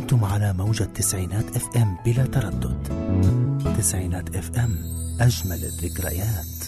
أنتم على موجة تسعينات اف ام بلا تردد تسعينات اف ام أجمل الذكريات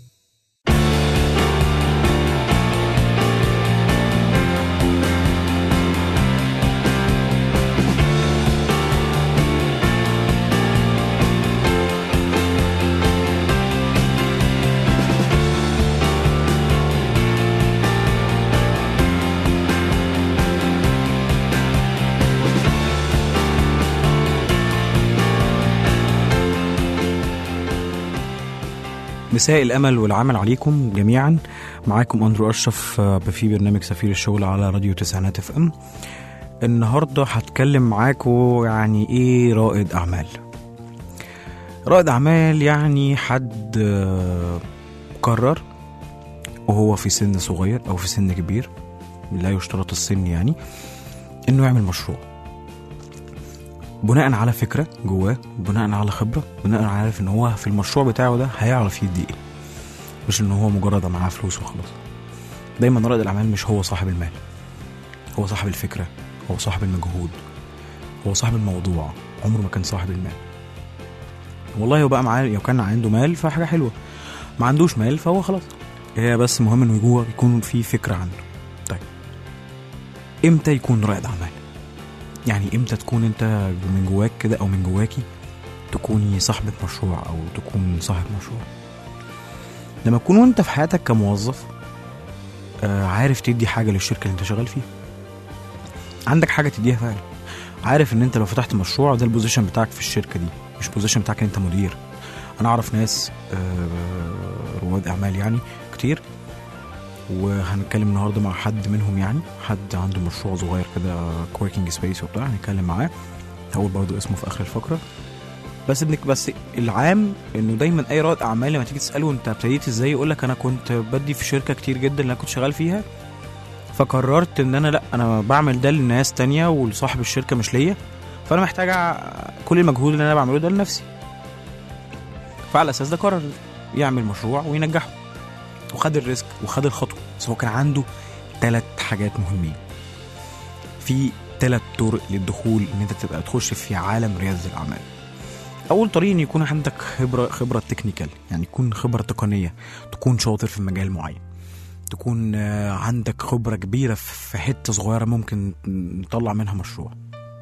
مساء الامل والعمل عليكم جميعا معاكم اندرو اشرف آه، في برنامج سفير الشغل على راديو تسعينات اف ام النهارده هتكلم معاكم يعني ايه رائد اعمال رائد اعمال يعني حد آه، قرر وهو في سن صغير او في سن كبير لا يشترط السن يعني انه يعمل مشروع بناء على فكره جواه بناء على خبره بناء على عارف ان هو في المشروع بتاعه ده هيعرف يدي ايه مش ان هو مجرد معاه فلوس وخلاص دايما رائد الاعمال مش هو صاحب المال هو صاحب الفكره هو صاحب المجهود هو صاحب الموضوع عمره ما كان صاحب المال والله هو بقى معاه لو كان عنده مال فحاجه حلوه ما عندوش مال فهو خلاص هي بس مهم انه جوه يكون في فكره عنه طيب امتى يكون رائد اعمال يعني امتى تكون انت من جواك كده او من جواكي تكوني صاحبة مشروع او تكون صاحب مشروع لما تكون وانت في حياتك كموظف آه، عارف تدي حاجة للشركة اللي انت شغال فيها عندك حاجة تديها فعلا عارف ان انت لو فتحت مشروع ده البوزيشن بتاعك في الشركة دي مش بوزيشن بتاعك ان انت مدير انا اعرف ناس آه، رواد اعمال يعني كتير وهنتكلم النهارده مع حد منهم يعني حد عنده مشروع صغير كده كوركينج سبيس وبتاع هنتكلم معاه هقول برضه اسمه في اخر الفقره بس ابنك بس العام انه دايما اي رائد اعمال لما تيجي تساله انت ابتديت ازاي يقول لك انا كنت بدي في شركه كتير جدا اللي انا كنت شغال فيها فقررت ان انا لا انا بعمل ده لناس تانية ولصاحب الشركه مش ليا فانا محتاج أع- كل المجهود اللي انا بعمله ده لنفسي فعلى الاساس ده قرر يعمل مشروع وينجحه وخد الريسك وخد الخطوه بس هو كان عنده ثلاث حاجات مهمين في ثلاث طرق للدخول ان انت تبقى تخش في عالم رياده الاعمال اول طريق ان يكون عندك خبره خبره تكنيكال يعني يكون خبره تقنيه تكون شاطر في مجال معين تكون آه، عندك خبره كبيره في حته صغيره ممكن نطلع منها مشروع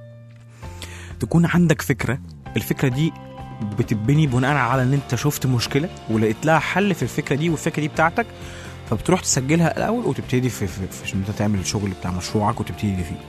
تكون عندك فكره الفكره دي بتبني بناء على ان انت شفت مشكله ولقيت لها حل في الفكره دي والفكره دي بتاعتك فبتروح تسجلها الاول وتبتدي في, في, في ان انت تعمل الشغل بتاع مشروعك وتبتدي فيه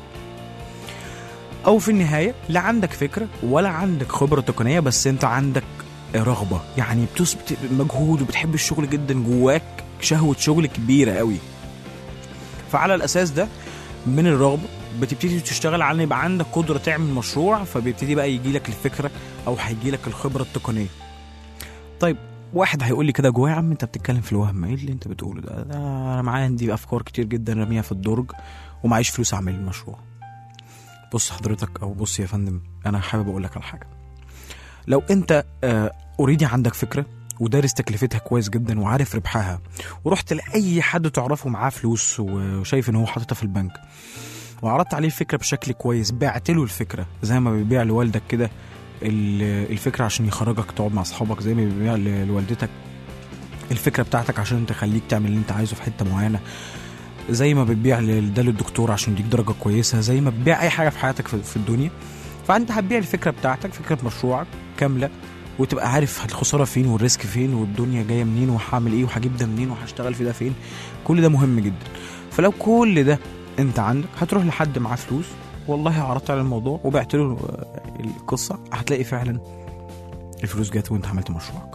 او في النهايه لا عندك فكره ولا عندك خبره تقنيه بس انت عندك رغبه يعني بتثبت مجهود وبتحب الشغل جدا جواك شهوه شغل كبيره قوي فعلى الاساس ده من الرغبه بتبتدي تشتغل على ان يبقى عندك قدره تعمل مشروع فبيبتدي بقى يجي لك الفكره او هيجي لك الخبره التقنيه طيب واحد هيقول لي كده جوايا يا عم انت بتتكلم في الوهم ايه اللي انت بتقوله ده, ده انا معايا عندي افكار كتير جدا راميها في الدرج ومعيش فلوس اعمل المشروع بص حضرتك او بص يا فندم انا حابب اقول لك على حاجه لو انت اوريدي عندك فكره ودارس تكلفتها كويس جدا وعارف ربحها ورحت لاي حد تعرفه معاه فلوس وشايف ان هو حاططها في البنك وعرضت عليه الفكره بشكل كويس بعت له الفكره زي ما بيبيع لوالدك كده ال- الفكره عشان يخرجك تقعد مع اصحابك زي ما بيبيع ل- لوالدتك الفكره بتاعتك عشان تخليك تعمل اللي انت عايزه في حته معينه زي ما بتبيع ل- ده للدكتور عشان يديك درجه كويسه زي ما بتبيع اي حاجه في حياتك في, في الدنيا فانت هتبيع الفكره بتاعتك فكره مشروعك كامله وتبقى عارف الخساره فين والريسك فين والدنيا جايه منين وهعمل ايه وهجيب ده منين وهشتغل في ده فين كل ده مهم جدا فلو كل ده انت عندك هتروح لحد معاه فلوس والله عرضت على الموضوع وبعت له آه، القصه هتلاقي فعلا الفلوس جت وانت عملت مشروعك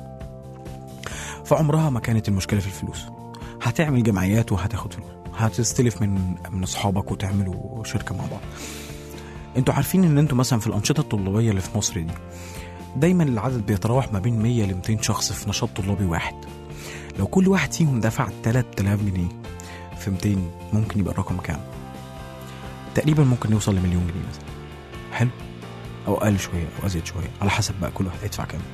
فعمرها ما كانت المشكله في الفلوس هتعمل جمعيات وهتاخد فلوس هتستلف من من اصحابك وتعملوا شركه مع بعض انتوا عارفين ان انتوا مثلا في الانشطه الطلابيه اللي في مصر دي دايما العدد بيتراوح ما بين 100 ل 200 شخص في نشاط طلابي واحد لو كل واحد فيهم دفع 3000 جنيه في 200 ممكن يبقى الرقم كام تقريبا ممكن نوصل لمليون جنيه مثلا حلو او اقل شويه او ازيد شويه على حسب بقى كل واحد هيدفع كام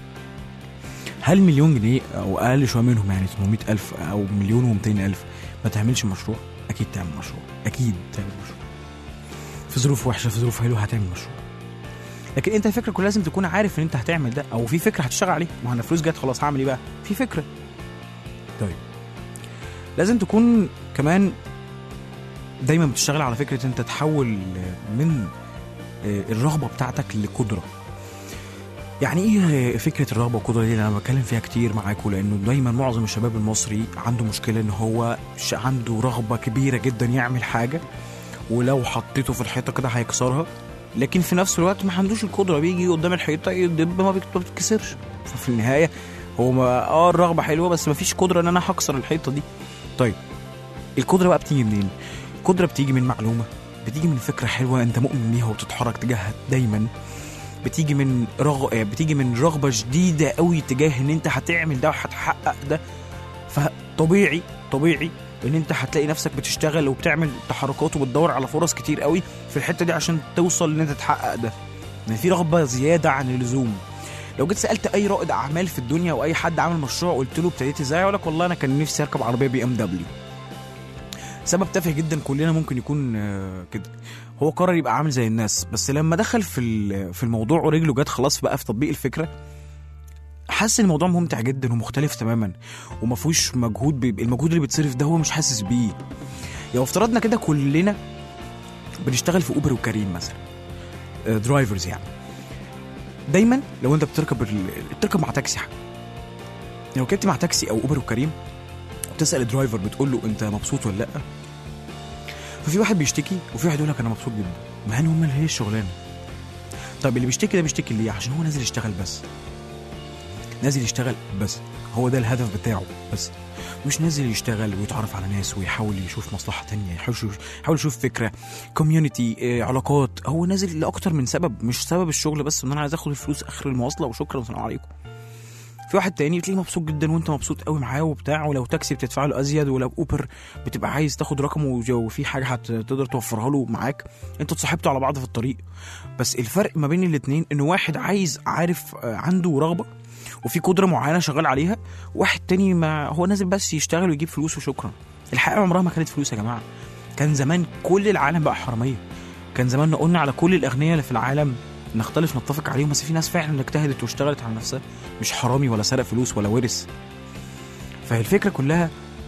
هل مليون جنيه او اقل شويه منهم يعني 800 الف او مليون و200 الف ما تعملش مشروع اكيد تعمل مشروع اكيد تعمل مشروع في ظروف وحشه في ظروف حلوه هتعمل مشروع لكن انت الفكره كلها لازم تكون عارف ان انت هتعمل ده او في فكره هتشتغل عليها ما انا فلوس جت خلاص هعمل ايه بقى في فكره طيب لازم تكون كمان دايما بتشتغل على فكره انت تحول من آه، الرغبه بتاعتك لقدره يعني ايه فكره الرغبه والقدره دي اللي انا بتكلم فيها كتير معاكم لانه دايما معظم الشباب المصري عنده مشكله ان هو ش- عنده رغبه كبيره جدا يعمل حاجه ولو حطيته في الحيطه كده هيكسرها لكن في نفس الوقت ما عندوش القدره بيجي قدام الحيطه يدب ما بيت- ما بتتكسرش ففي النهايه هو ما اه الرغبه حلوه بس ما فيش قدره ان انا هكسر الحيطه دي طيب القدره بقى بتيجي منين القدره بتيجي من معلومه بتيجي من فكره حلوه انت مؤمن بيها وبتتحرك تجاهها دايما بتيجي من رغ... آه، بتيجي من رغبه شديده قوي تجاه ان انت هتعمل ده وهتحقق ده فطبيعي طبيعي ان انت هتلاقي نفسك بتشتغل وبتعمل تحركات وبتدور على فرص كتير قوي في الحته دي عشان توصل ان انت تحقق ده ان في رغبه زياده عن اللزوم لو جيت سالت اي رائد اعمال في الدنيا او اي حد عامل مشروع قلت له ابتديت ازاي يقول لك والله انا كان نفسي اركب عربيه بي ام دبليو سبب تافه جدا كلنا ممكن يكون آه، كده هو قرر يبقى عامل زي الناس بس لما دخل في ال- في الموضوع ورجله جت خلاص بقى في تطبيق الفكره حاسس ان الموضوع ممتع جدا ومختلف تماما وما فيهوش مجهود بي... المجهود اللي بيتصرف ده هو مش حاسس بيه لو افترضنا كده كلنا بنشتغل في اوبر وكريم مثلا آه، درايفرز يعني دايما لو انت بتركب ال... بتركب مع تاكسي حاجة. لو ركبت مع تاكسي او اوبر وكريم وتسال الدرايفر بتقول له انت مبسوط ولا لا ففي واحد بيشتكي وفي واحد يقول لك انا مبسوط جدا مع ان هم اللي هي الشغلانه طب اللي بيشتكي ده بيشتكي ليه عشان هو نازل يشتغل بس نازل يشتغل بس هو ده الهدف بتاعه بس مش نازل يشتغل ويتعرف على ناس ويحاول يشوف مصلحة تانية يحاول يشوف, يحاول يشوف فكرة كوميونتي علاقات هو نازل لأكتر من سبب مش سبب الشغل بس ان انا عايز اخد الفلوس اخر المواصلة وشكرا والسلام عليكم في واحد تاني بتلاقيه مبسوط جدا وانت مبسوط قوي معاه وبتاع ولو تاكسي بتدفع له ازيد ولو اوبر بتبقى عايز تاخد رقمه وج- وفي حاجه هتقدر توفرها له معاك انتوا اتصاحبتوا على بعض في الطريق بس الفرق ما بين الاتنين ان واحد عايز عارف آه، عنده رغبه وفي قدره معينه شغال عليها واحد تاني ما هو نازل بس يشتغل ويجيب فلوس وشكرا الحقيقه عمرها ما كانت فلوس يا جماعه كان زمان كل العالم بقى حراميه كان زمان قلنا على كل الاغنياء اللي في العالم نختلف نتفق عليهم بس في ناس فعلا اجتهدت واشتغلت على نفسها مش حرامي ولا سرق فلوس ولا ورث فهي الفكره كلها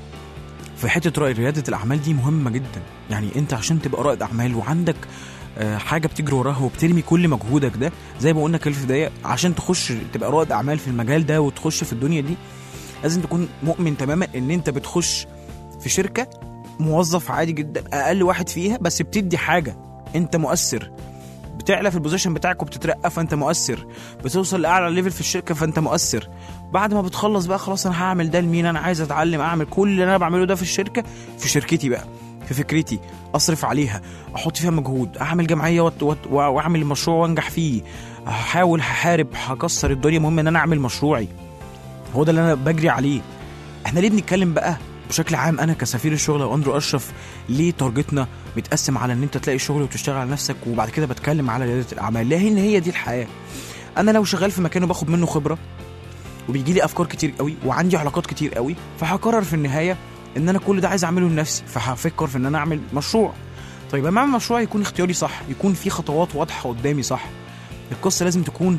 في حته رأي رياده الاعمال دي مهمه جدا يعني انت عشان تبقى رائد اعمال وعندك آه، حاجه بتجري وراها وبترمي كل مجهودك ده زي ما قلنا كده في البدايه عشان تخش تبقى رائد اعمال في المجال ده وتخش في الدنيا دي لازم تكون مؤمن تماما ان انت بتخش في شركه موظف عادي جدا اقل واحد فيها بس بتدي حاجه انت مؤثر بتعلى في البوزيشن بتاعك وبتترقى فانت مؤثر بتوصل لاعلى ليفل في الشركه فانت مؤثر بعد ما بتخلص بقى خلاص انا هعمل ده لمين انا عايز اتعلم اعمل كل اللي انا بعمله ده في الشركه في شركتي بقى في فكرتي اصرف عليها احط فيها مجهود اعمل جمعيه وات- وات- واعمل مشروع وانجح فيه هحاول هحارب هكسر الدنيا المهم ان انا اعمل مشروعي هو ده اللي انا بجري عليه احنا ليه بنتكلم بقى بشكل عام انا كسفير الشغل او اندرو اشرف ليه تارجتنا متقسم على ان انت تلاقي شغل وتشتغل على نفسك وبعد كده بتكلم على رياده الاعمال لان هي دي الحياه انا لو شغال في مكان وباخد منه خبره وبيجي لي افكار كتير قوي وعندي علاقات كتير قوي فهقرر في النهايه ان انا كل ده عايز اعمله لنفسي فهفكر في ان انا اعمل مشروع طيب لما اعمل مشروع يكون اختياري صح يكون في خطوات واضحه قدامي صح القصه لازم تكون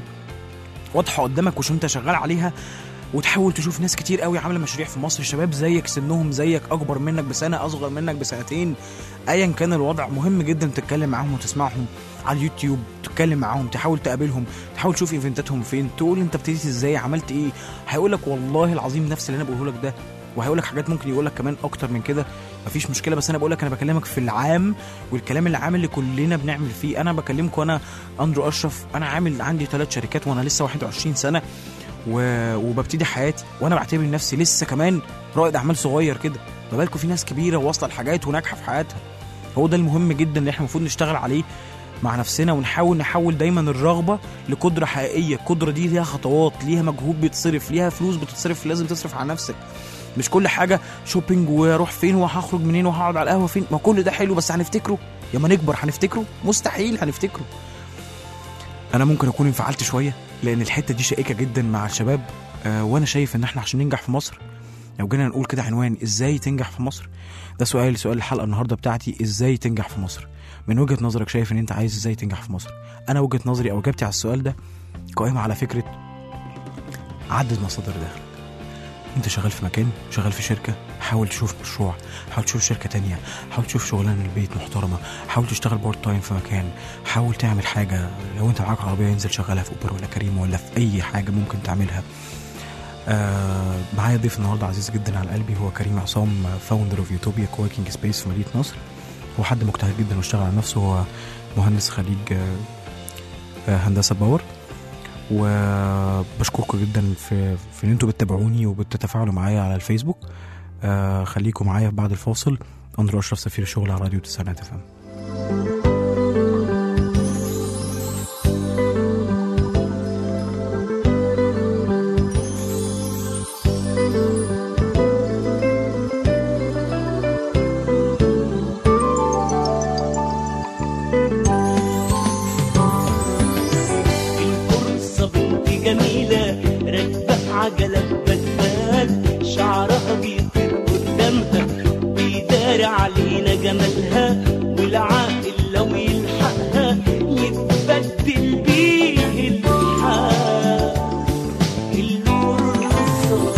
واضحه قدامك وش انت شغال عليها وتحاول تشوف ناس كتير قوي عامله مشاريع في مصر شباب زيك سنهم زيك اكبر منك بسنه اصغر منك بسنتين ايا كان الوضع مهم جدا تتكلم معاهم وتسمعهم على اليوتيوب تتكلم معاهم تحاول تقابلهم تحاول تشوف ايفنتاتهم فين تقول انت ابتديت ازاي عملت ايه هيقول لك والله العظيم نفس اللي انا بقوله لك ده وهيقول لك حاجات ممكن يقول لك كمان اكتر من كده مفيش مشكله بس انا بقول لك انا بكلمك في العام والكلام العام اللي كلنا بنعمل فيه انا بكلمكم انا اندرو اشرف انا عامل عندي ثلاث شركات وانا لسه 21 سنه و... وببتدي حياتي وانا بعتبر نفسي لسه كمان رائد اعمال صغير كده ما بالكم في ناس كبيره واصله لحاجات وناجحه في حياتها هو ده المهم جدا اللي احنا المفروض نشتغل عليه مع نفسنا ونحاول نحول دايما الرغبه لقدره حقيقيه القدره دي ليها خطوات ليها مجهود بيتصرف ليها فلوس بتتصرف لازم تصرف على نفسك مش كل حاجه شوبينج واروح فين وهخرج منين وهقعد على القهوه فين ما كل ده حلو بس هنفتكره لما نكبر هنفتكره مستحيل هنفتكره انا ممكن اكون انفعلت شويه لان الحته دي شائكه جدا مع الشباب آه وانا شايف ان احنا عشان ننجح في مصر لو جينا نقول كده عنوان ازاي تنجح في مصر ده سؤال سؤال الحلقه النهارده بتاعتي ازاي تنجح في مصر من وجهه نظرك شايف ان انت عايز ازاي تنجح في مصر انا وجهه نظري او اجابتي على السؤال ده قائمه على فكره عدد مصادر دخلك انت شغال في مكان شغال في شركه حاول تشوف مشروع حاول تشوف شركه تانية حاول تشوف شغلانه البيت محترمه حاول تشتغل بارت تايم في مكان حاول تعمل حاجه لو انت معاك عربيه انزل شغلها في اوبر ولا كريم ولا في اي حاجه ممكن تعملها آه معايا ضيف النهارده عزيز جدا على قلبي هو كريم عصام فاوندر اوف يوتوبيا كووركينج سبيس في مدينه نصر هو حد مجتهد جدا واشتغل على نفسه هو مهندس خريج آه، آه، هندسه باور وبشكركم جدا في في ان انتوا بتتابعوني وبتتفاعلوا معايا على الفيسبوك آه خليكم معايا بعد الفاصل اندرو اشرف سفير الشغل على راديو تسعينات اف ام الفرصة بنت جميلة راكبة عجلة بدال شعرها بيطير قدامها بيدار علينا جمالها والعاقل لو يلحقها يتبدل بيه الحال الفرصة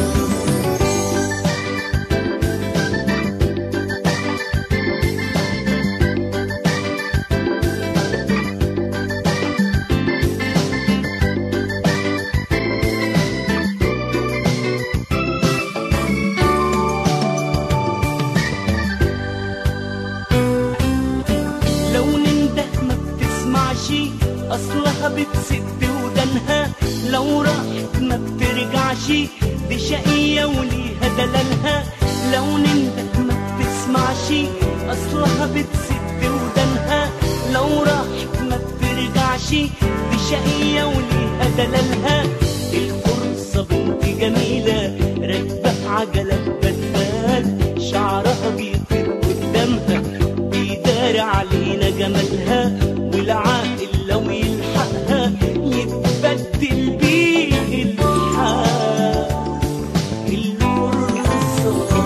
لو ننده ما بتسمعش اصلها بتسد ودنها لو راحت ما بترجعش دي شقية وليها دلالها لو ننده ما بتسمعش اصلها بتسد ودنها لو راحت ما بترجعش دي شقية وليها دلالها الفرصة بنت جميلة راكبة عجلة بدال شعرها بيطير قدامها بيدار علينا جمالها والعاقل لو يلحقها يتبدل بيه الحال الفرصة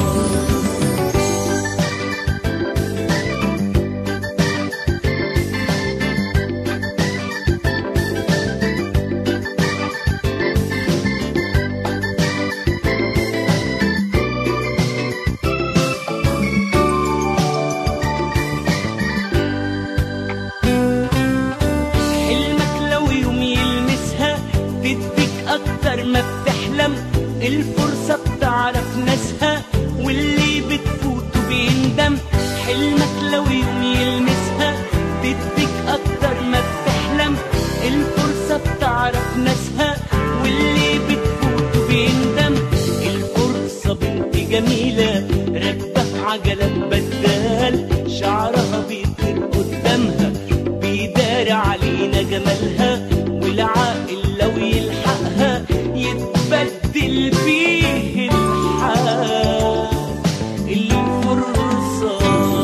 حلمك لو يوم يلمسها تديك اكتر ما بتحلم الفرصة بتعرف ناسها واللي بتفوته بيندم حلمك لو يوم يلمسها تديك اكتر ما بتحلم الفرصة بتعرف ناسها واللي بتفوته بيندم الفرصة بنت جميلة راكبة عجلة بدال شعرها بيطير قدامها بيدار علينا جمالها والعاقل لو يلحقها يتبدل فيه الحال الفرصة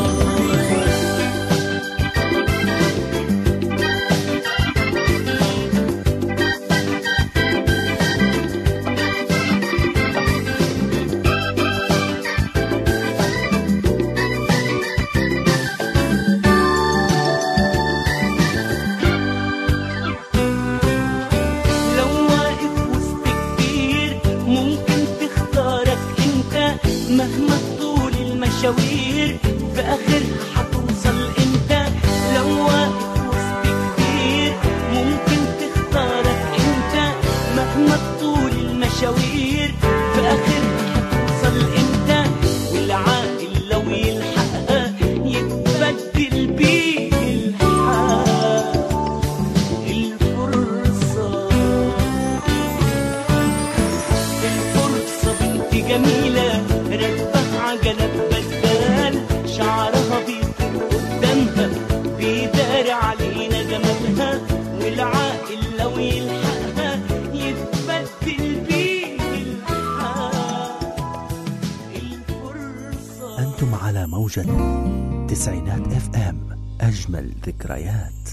لو واقف وسط كتير ممكن تختارك انت مهما طول المشاوير في اخرها هتوصل انت لو واقف وسط كتير ممكن تختارك انت مهما طول المشاوير في اخرها هتوصل انت والعاقل لو يلحقها يتبدل بيه الحال الفرصة الفرصة بنت جميلة راكبة عجلة بدال شعرها بيطير قدامها بيدار علينا جمالها والعاقل لو يلحقها يتبدل بيه الحال الفرصة أنتم على موجة تسعينات اف ام أجمل ذكريات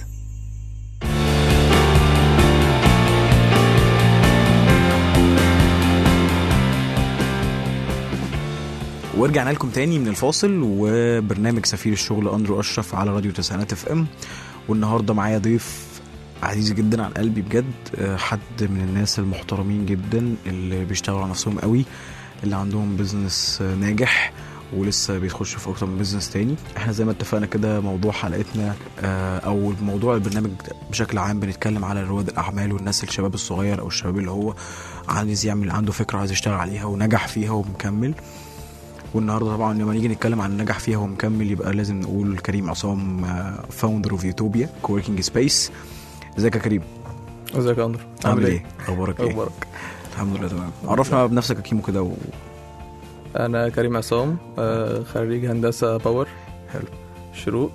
ورجعنا لكم تاني من الفاصل وبرنامج سفير الشغل اندرو اشرف على راديو تسعينات اف ام والنهارده معايا ضيف عزيز جدا على قلبي بجد آه، حد من الناس المحترمين جدا اللي بيشتغلوا على نفسهم قوي اللي عندهم بيزنس آه، ناجح ولسه بيخشوا في اكتر من بيزنس تاني احنا زي ما اتفقنا كده موضوع حلقتنا آه، او موضوع البرنامج بشكل عام بنتكلم على رواد الاعمال والناس الشباب الصغير او الشباب اللي هو عايز يعمل عنده فكره عايز يشتغل عليها ونجح فيها ومكمل والنهارده طبعا لما نيجي نتكلم عن النجاح فيها ومكمل يبقى لازم نقول كريم عصام فاوندر اوف يوتوبيا كووركينج سبيس ازيك يا كريم ازيك يا اندرو عامل ايه اخبارك ايه اخبارك الحمد لله تمام عرفنا بنفسك يا كيمو كده و... انا كريم عصام آه، خريج هندسه باور حلو شروق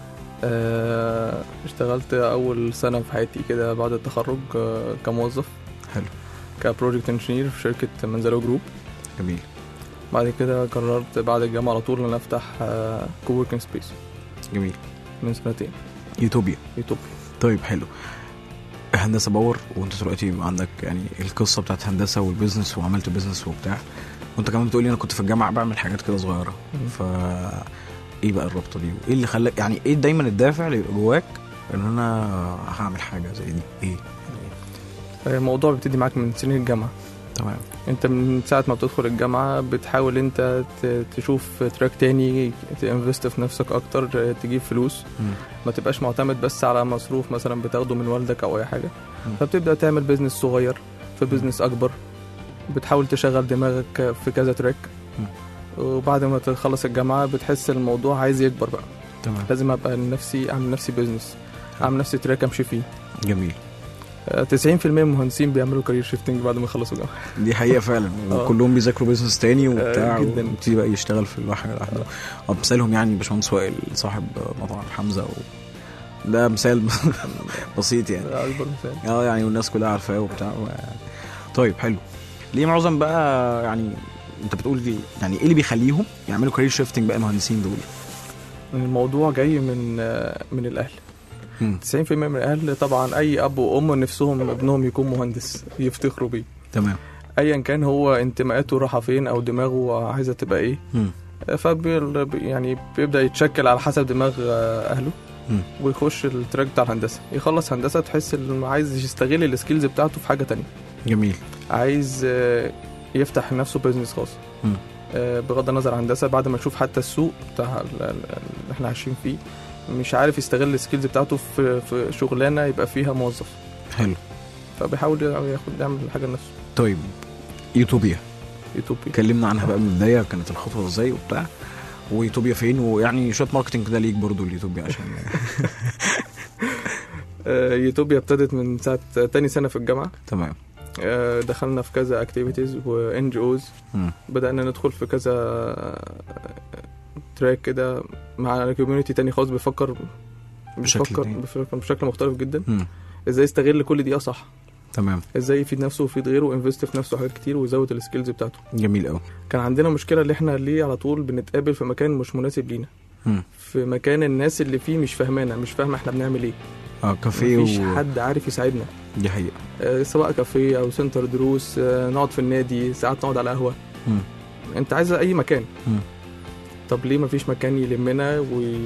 آه، اشتغلت اول سنه في حياتي كده بعد التخرج آه، كموظف حلو كبروجكت انجينير في شركه منزلو جروب جميل بعد كده قررت بعد الجامعه على طول ان أنا افتح كووركينج سبيس جميل من سنتين يوتوبيا يوتيوب طيب حلو هندسه باور وانت دلوقتي عندك يعني القصه بتاعت هندسه والبيزنس وعملت بيزنس وبتاع وانت كمان بتقولي انا كنت في الجامعه بعمل حاجات كده صغيره مم. ف ايه بقى الرابطه دي وايه اللي خلاك يعني ايه دايما الدافع اللي يبقى جواك ان انا هعمل حاجه زي دي ايه آه، الموضوع بيبتدي معاك من سنين الجامعه تمام انت من ساعه ما بتدخل الجامعه بتحاول انت ت- تشوف تراك تاني تنفست في نفسك اكتر آه، تجيب فلوس مم. ما تبقاش معتمد بس على مصروف مثلا بتاخده من والدك او اي حاجه مم. فبتبدا تعمل بيزنس صغير في بيزنس اكبر بتحاول تشغل دماغك في كذا تراك مم. وبعد ما تخلص الجامعه بتحس الموضوع عايز يكبر بقى تمام لازم ابقى لنفسي اعمل نفسي بيزنس اعمل نفسي تراك امشي فيه جميل آه، 90% من المهندسين بيعملوا كارير شيفتنج بعد ما يخلصوا جامعه دي حقيقه فعلا آه. وكلهم بيذاكروا بيزنس تاني وبتاع آه، جداً. ويبتدي بقى يشتغل في الواحد لوحده امثالهم يعني باشمهندس وائل صاحب مطعم حمزه و... ده مثال بسيط يعني ده اكبر مثال اه يعني والناس كلها عارفاه وبتاع و... طيب حلو ليه معظم بقى يعني انت بتقول لي يعني ايه اللي بيخليهم يعملوا كارير شيفتنج بقى المهندسين دول الموضوع جاي من آه، من الاهل مم. 90% من الاهل طبعا اي اب وام نفسهم ابنهم يكون مهندس يفتخروا بيه تمام ايا كان هو انتماءاته رايحه فين او دماغه عايزه تبقى ايه مم. فبي يعني بيبدا يتشكل على حسب دماغ آه، اهله مم. ويخش التراك بتاع الهندسه يخلص هندسه تحس انه عايز يستغل السكيلز بتاعته في حاجه تانية جميل عايز آه، يفتح لنفسه بيزنس خاص مم. آه، بغض النظر عن هندسه بعد ما يشوف حتى السوق بتاع ال- ال- اللي احنا عايشين فيه مش عارف يستغل السكيلز بتاعته في في شغلانه يبقى فيها موظف حلو فبيحاول ياخد يعمل حاجه لنفسه طيب يوتوبيا يوتوبيا اتكلمنا عنها بقى من البدايه كانت الخطوه ازاي وبتاع ويوتوبيا فين ويعني شويه ماركتنج كده ليك برضو اليوتوبيا عشان آه، يوتوبيا ابتدت من ساعه تاني سنه في الجامعه تمام آه، دخلنا في كذا اكتيفيتيز وان جي اوز مم. بدانا ندخل في كذا تراك كده مع كوميونتي تاني خالص بيفكر بشكل بيفكر تاني. بيفكر بشكل مختلف جدا مم. ازاي يستغل كل دقيقه صح تمام ازاي يفيد نفسه ويفيد غيره وينفست في نفسه حاجات كتير ويزود السكيلز بتاعته جميل قوي كان عندنا مشكله اللي احنا ليه على طول بنتقابل في مكان مش مناسب لينا مم. في مكان الناس اللي فيه مش فاهمانا مش فاهمه احنا بنعمل ايه اه كافيه مفيش و... حد عارف يساعدنا دي حقيقه آه، سواء كافيه او سنتر دروس آه، نقعد في النادي ساعات نقعد على قهوه مم. انت عايز اي مكان مم. طب ليه مفيش مكان يلمنا وي...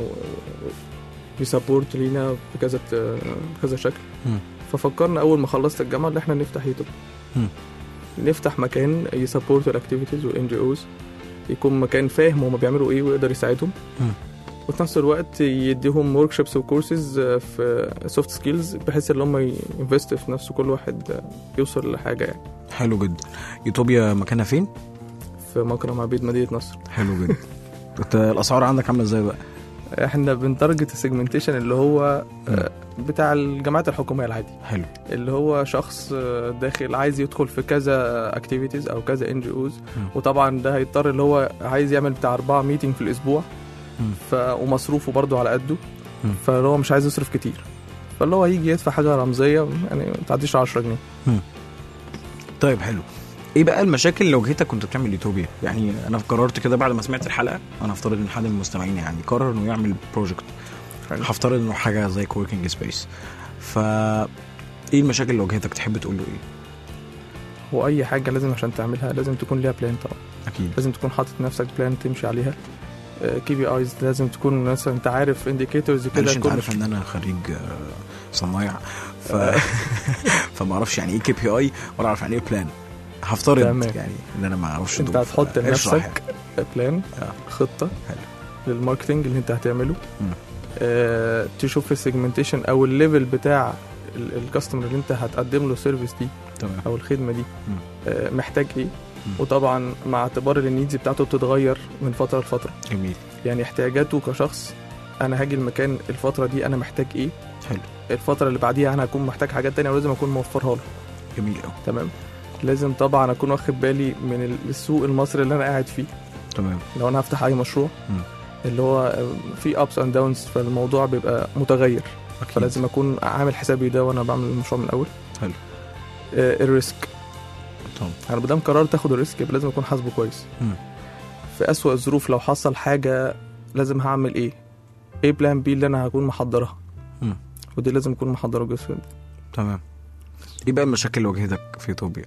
يسبورت لينا بكذا بكذا شكل مم. ففكرنا اول ما خلصت الجامعه ان احنا نفتح يوتيوب مم. نفتح مكان يسبورت الاكتيفيتيز والان جي اوز يكون مكان فاهم هما بيعملوا ايه ويقدر يساعدهم مم. وفي نفس الوقت يديهم ورك شوبس وكورسز في سوفت سكيلز بحيث ان هم ينفست في نفسه كل واحد يوصل لحاجه يعني حلو جدا يوتوبيا مكانها فين في مكرم عبيد مدينه نصر حلو جدا انت الاسعار عندك عامله ازاي بقى احنا بنتارجت السيجمنتيشن اللي هو آه، بتاع الجامعات الحكوميه العادي حلو اللي هو شخص آه، داخل عايز يدخل في كذا اكتيفيتيز او كذا ان جي اوز وطبعا ده هيضطر اللي هو عايز يعمل بتاع اربعه ميتنج في الاسبوع مم. ف... ومصروفه برضه على قده مم. فاللي هو مش عايز يصرف كتير فاللي هو هيجي يدفع حاجه رمزيه يعني ما تعديش 10 جنيه طيب حلو ايه بقى المشاكل اللي واجهتك كنت بتعمل يوتوبيا يعني انا قررت كده بعد ما سمعت الحلقه انا هفترض ان حد من المستمعين يعني قرر انه يعمل بروجكت حلو. هفترض انه حاجه زي كوركينج سبيس ف ايه المشاكل اللي واجهتك تحب تقول له ايه هو اي حاجه لازم عشان تعملها لازم تكون ليها بلان طبعا اكيد لازم تكون حاطط نفسك بلان تمشي عليها كي بي ايز لازم تكون مثلا انت عارف انديكيتورز كده معلش انت كل- عارف ان انا خريج آه، صنايع ف... فما اعرفش يعني ايه كي بي اي ولا اعرف يعني ايه بلان هفترض تمام. يعني ان انا ما اعرفش انت دول، هتحط فاشرح لنفسك يعني. بلان آه. خطه حلو. للماركتنج اللي انت هتعمله مم. آه تشوف السيجمنتيشن او الليفل بتاع الكاستمر اللي انت هتقدم له سيرفيس دي تمام او الخدمه دي مم. آه محتاج ايه مم. وطبعا مع اعتبار ان النيدز بتاعته بتتغير من فتره لفتره جميل يعني احتياجاته كشخص انا هاجي المكان الفتره دي انا محتاج ايه حلو الفتره اللي بعديها انا هكون محتاج حاجات تانية ولازم اكون موفرها له جميل قوي تمام لازم طبعا اكون واخد بالي من السوق المصري اللي انا قاعد فيه تمام لو انا هفتح اي مشروع مم. اللي هو في ابس اند داونز فالموضوع بيبقى متغير اكيد فلازم اكون عامل حسابي ده وانا بعمل المشروع من الاول حلو. آه الريسك طبعا انا ما دام قررت اخد الريسك يبقى لازم اكون حاسبه كويس مم. في اسوأ الظروف لو حصل حاجه لازم هعمل ايه ايه بلان بي اللي انا هكون محضرها مم. ودي لازم اكون محضره جدا تمام ايه بقى المشاكل اللي واجهتك في ايطوبيا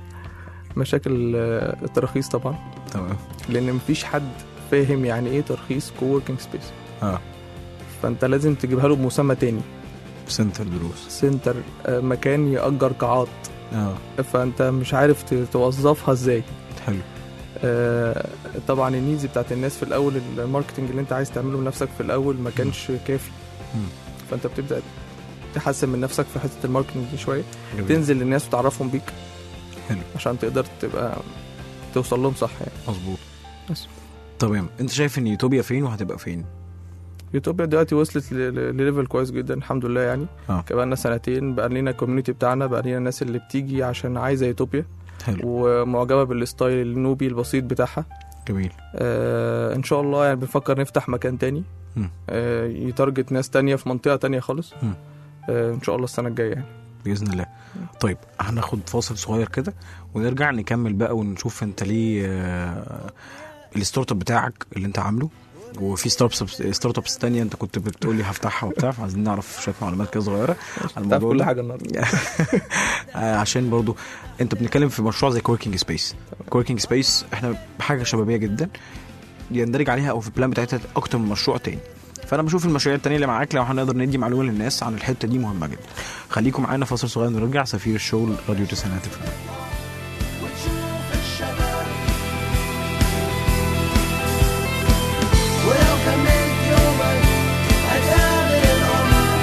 مشاكل آه، التراخيص طبعا تمام لان مفيش حد فاهم يعني ايه ترخيص كووركينج سبيس اه فانت لازم تجيبها له بمسمى تاني سنتر دروس سنتر آه، مكان يأجر قاعات اه فانت مش عارف ت- توظفها ازاي حلو آه، طبعا النيدز بتاعت الناس في الاول الماركتنج اللي انت عايز تعمله لنفسك في الاول ما كانش كافي مم. فانت بتبدا تحسن من نفسك في حته الماركتنج دي شويه جميل. تنزل للناس وتعرفهم بيك حلو. عشان تقدر تبقى توصل لهم صح يعني مظبوط بس. تمام انت شايف ان يوتوبيا فين وهتبقى فين يوتوبيا دلوقتي وصلت ل- ل- لليفل كويس جدا الحمد لله يعني آه. كمان لنا سنتين بقى لنا الكوميونتي بتاعنا بقى لنا الناس اللي بتيجي عشان عايزه يوتوبيا حلو ومعجبه بالستايل النوبي البسيط بتاعها جميل آه ان شاء الله يعني بنفكر نفتح مكان تاني مم. آه يتارجت ناس تانية في منطقة تانية خالص مم. آه ان شاء الله السنة الجاية يعني باذن الله طيب هناخد فاصل صغير كده ونرجع نكمل بقى ونشوف انت ليه آه، الستارت اب بتاعك اللي انت عامله وفي ستارت ابس ستارت ابس تانية انت كنت بتقول لي هفتحها وبتاع فعايزين نعرف شويه معلومات كده صغيره عن تعرف الموضوع كل ده. حاجة النهاردة آه، عشان برضو انت بنتكلم في مشروع زي كوركينج سبيس كوركينج سبيس احنا حاجه شبابيه جدا يندرج عليها او في البلان بتاعتها اكتر من مشروع تاني فانا بشوف المشاريع التانية اللي معاك لو هنقدر ندي معلومه للناس عن الحته دي مهمه جدا خليكم معانا فاصل صغير نرجع سفير الشغل راديو تسعينات اف وتشوف الشباب ولو كملت يومك هتقابل القمر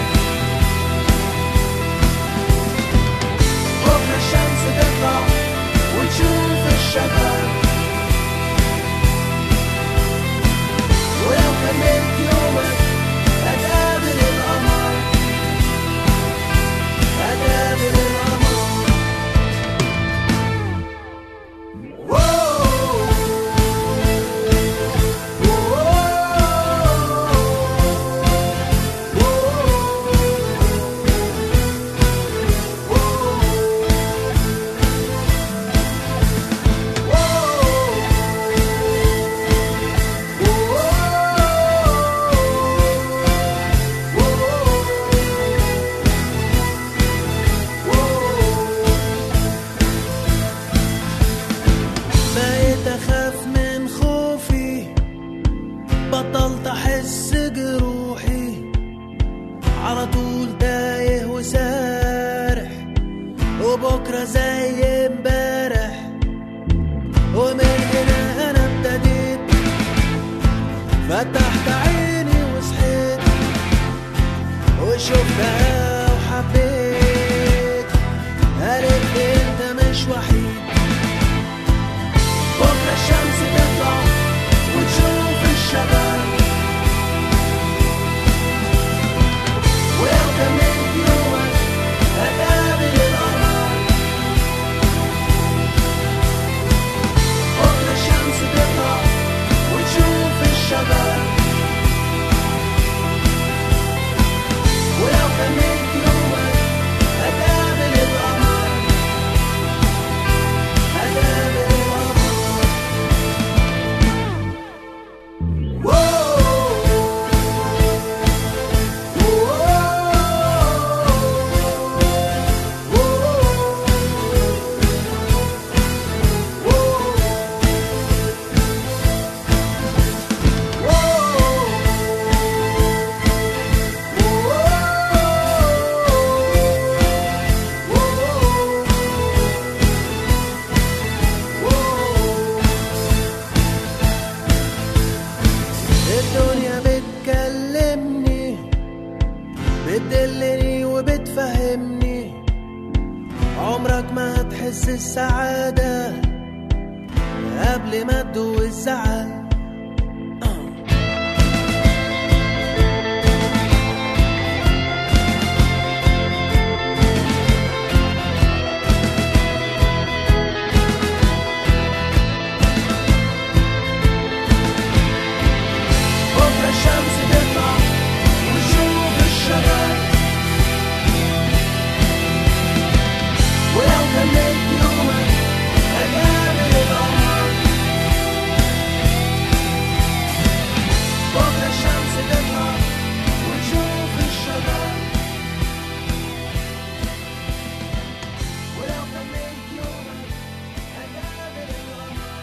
بكرة الشمس تطلع وتشوف الشباب ولو كملت يومك هتقابل القمر هتقابل القمر بقيت اخاف من خوفي بطلت احس جروحي على طول تايه وسارح وبكره زي امبارح ومن هنا انا ابتديت فتحت عيني وصحيت وشفتها وحبيت قالت لي انت مش وحيد بكرة الشمس تطلع وتشوف الشباب ولو كملت يومك هتقابل القمر بكرة الشمس تطلع وتشوف الشباب ولو كملت يومك بتدلني وبتفهمني عمرك ما هتحس السعادة قبل ما تدوق الزعل بكرة الشمس تطلع ونشوف الشباب ولو كملت يومك هتقابل القمر بكرة الشمس تطلع ونشوف الشباب ولو كملت يومك هتقابل القمر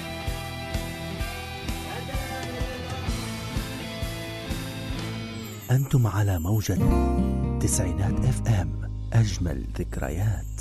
هتقابل القمر أنتم على موجة تسعينات اف ام أجمل ذكريات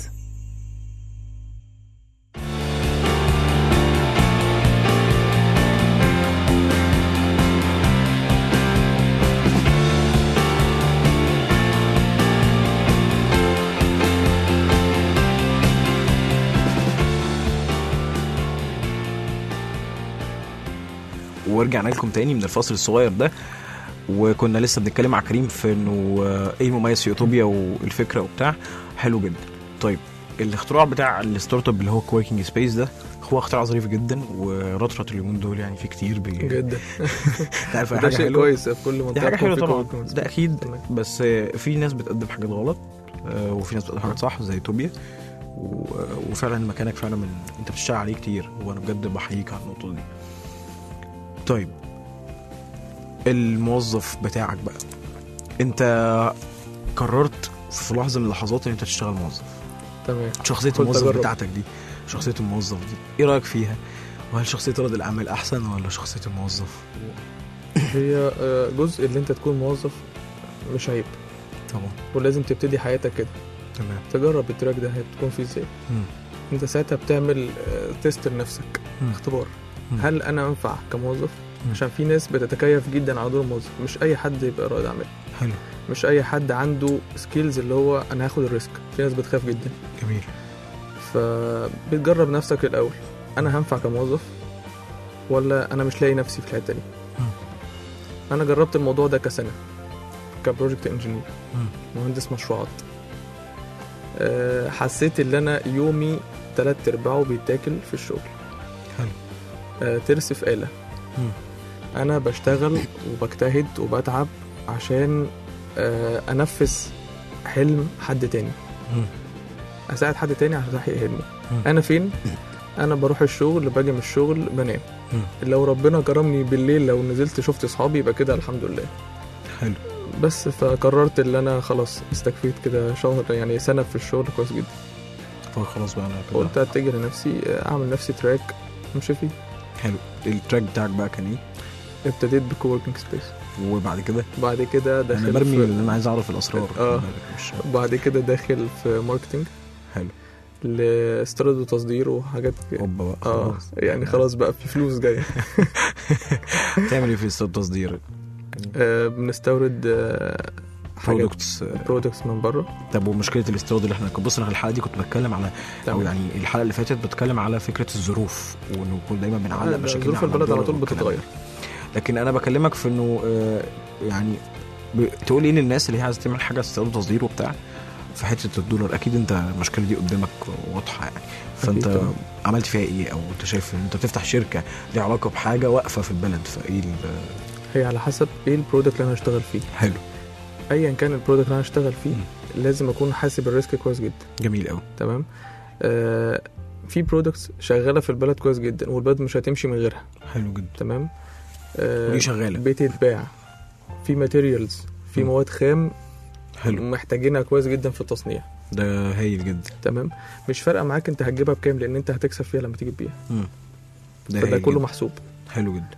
ورجعنا لكم تاني من الفصل الصغير ده وكنا لسه بنتكلم مع كريم في انه آه، ايه المميز في يوتوبيا والفكره وبتاع حلو جدا طيب الاختراع بتاع الستارت اب اللي هو كويكنج سبيس ده هو اختراع ظريف جدا ورطرط اليومين دول يعني في كتير بي جدا عارف ده حاجه شيء حلوه كويس في كل منطقه دي حاجه يكون حلوه في طبعا كومنتس. ده اكيد تمام. بس آه، في ناس بتقدم حاجات غلط آه، وفي ناس بتقدم حاجات صح زي توبيا و- وفعلا مكانك فعلا من انت بتشتغل عليه كتير وانا بجد بحييك على النقطه دي طيب الموظف بتاعك بقى انت قررت في لحظه من اللحظات ان انت تشتغل موظف تمام شخصيه قلت الموظف أجرب. بتاعتك دي شخصيه الموظف دي ايه رايك فيها وهل شخصيه رائد الاعمال احسن ولا شخصيه الموظف هي آه، جزء اللي انت تكون موظف مش عيب طبعا ولازم تبتدي حياتك كده تمام تجرب التراك ده هتكون فيه ازاي مم. انت ساعتها بتعمل آه، تيست لنفسك مم. اختبار مم. هل انا انفع كموظف مم. عشان في ناس بتتكيف جدا على دور الموظف مش اي حد يبقى رائد اعمال حلو مش اي حد عنده سكيلز اللي هو انا هاخد الريسك في ناس بتخاف جدا جميل فبتجرب نفسك الاول انا هنفع كموظف ولا انا مش لاقي نفسي في الحته دي مم. انا جربت الموضوع ده كسنه كبروجكت انجينير مم. مهندس مشروعات أه حسيت ان انا يومي تلات ارباعه بيتاكل في الشغل حلو أه ترس في آلة مم. انا بشتغل وبجتهد وبتعب عشان أه انفذ حلم حد تاني مم. اساعد حد تاني عشان يحقق حلمه مم. انا فين انا بروح الشغل باجي من الشغل بنام مم. لو ربنا كرمني بالليل لو نزلت شفت اصحابي يبقى كده الحمد لله حلو بس فقررت ان انا خلاص استكفيت كده شهر يعني سنه في الشغل كويس جدا فخلاص بقى انا كده قلت اتجه لنفسي اعمل نفسي تراك امشي فيه حلو التراك بتاعك بقى كان ايه ابتديت بكووركينج سبيس وبعد كده بعد كده انا داخل برمي في لان انا عايز اعرف الاسرار آه. مش بعد كده داخل في ماركتنج حلو لاستيراد وتصدير وحاجات كده. اوبا بقى اه خلاص يعني خلاص بقى في فلوس جايه تعمل ايه في استيراد تصدير آه بنستورد آه حاجات برودكتس برودكتس من بره طب ومشكله الاستيراد اللي احنا بص انا في الحلقه دي كنت بتكلم على او تمام. يعني الحلقه اللي فاتت بتكلم على فكره الظروف وانه كنا دايما بنعلق آه، مشاكلنا ظروف على البلد على الدولار طول والكلام ده. بتتغير لكن انا بكلمك في انه آه، يعني ب- تقول ايه للناس اللي هي عايزه تعمل حاجه استيراد وتصدير وبتاع في حته الدولار اكيد انت المشكله دي قدامك واضحه يعني فانت أكيد طبعاً. عملت فيها ايه او انت شايف ان انت بتفتح شركه ليها علاقه بحاجه واقفه في البلد فايه ال- هي على حسب ايه البرودكت اللي انا هشتغل فيه حلو ايا كان البرودكت اللي انا هشتغل فيه لازم اكون حاسب الريسك كويس جدا جميل قوي تمام آه في برودكتس شغاله في البلد كويس جدا والبلد مش هتمشي من غيرها حلو جدا تمام آه ودي شغاله بتتباع في ماتيريالز في مم. مواد خام حلو محتاجينها كويس جدا في التصنيع ده هايل جدا تمام مش فارقه معاك انت هتجيبها بكام لان انت هتكسب فيها لما تيجي تبيع ده فده هايل كله جدا. محسوب حلو جدا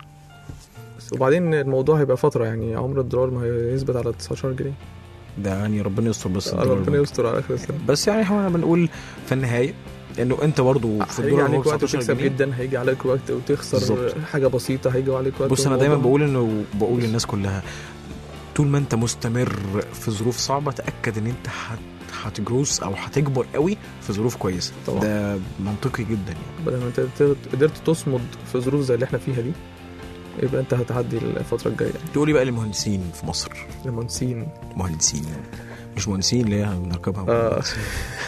بس وبعدين الموضوع هيبقى فتره يعني عمر الدولار ما هيثبت على 19 جنيه ده يعني ربنا يستر بس آه، الدولار ربنا بقى. يستر على اخر السنه بس يعني احنا بنقول في النهايه انه انت برضو في هيجي الدولار هو عليك وقت 19 تكسب جنيه جدا هيجي عليك وقت وتخسر بالظبط. حاجه بسيطه هيجي عليك وقت بص انا دايما والموضوع- بقول انه بقول للناس كلها طول ما انت مستمر في ظروف صعبه تاكد ان انت هت هتجروس او هتكبر قوي في ظروف كويسه طبعا. ده منطقي جدا يعني بدل ما انت قدرت- قدرت تصمد في ظروف زي اللي احنا فيها دي يبقى انت هتعدي الفتره الجايه تقولي بقى للمهندسين في مصر المهندسين مهندسين مش مهندسين اللي هي بنركبها آه. مهندسين.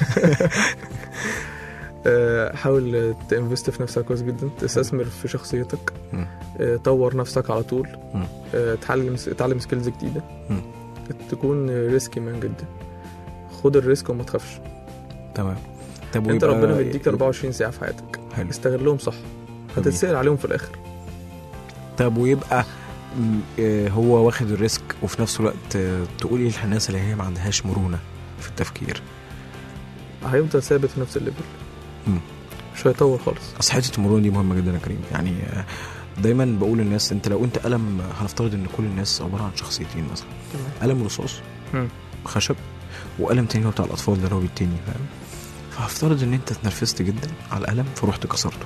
آه، حاول تنفست في نفسك كويس جدا تستثمر في شخصيتك مم. آه، طور نفسك على طول مم. آه، تعلم تعلم سكيلز جديده مم. تكون ريسكي مان جدا خد الريسك وما تخافش تمام طب انت ويبقى- ربنا مديك 24 ساعه في حياتك حلو استغلهم صح هتتسأل عليهم في الاخر طب ويبقى م- آه، هو واخد الريسك وفي نفس الوقت آه، تقولي للناس اللي هي ما عندهاش مرونه في التفكير هيفضل ثابت في نفس الليفل مم. مش هيطور خالص اصل حته المرونه دي مهمه جدا يا كريم يعني آه، دايما بقول للناس انت لو انت قلم هنفترض ان كل الناس عباره عن شخصيتين مثلا قلم رصاص مم. خشب وقلم تاني هو بتاع الاطفال ده اللي هو بالتاني فاهم فهفترض ان انت اتنرفزت جدا على القلم فرحت كسرته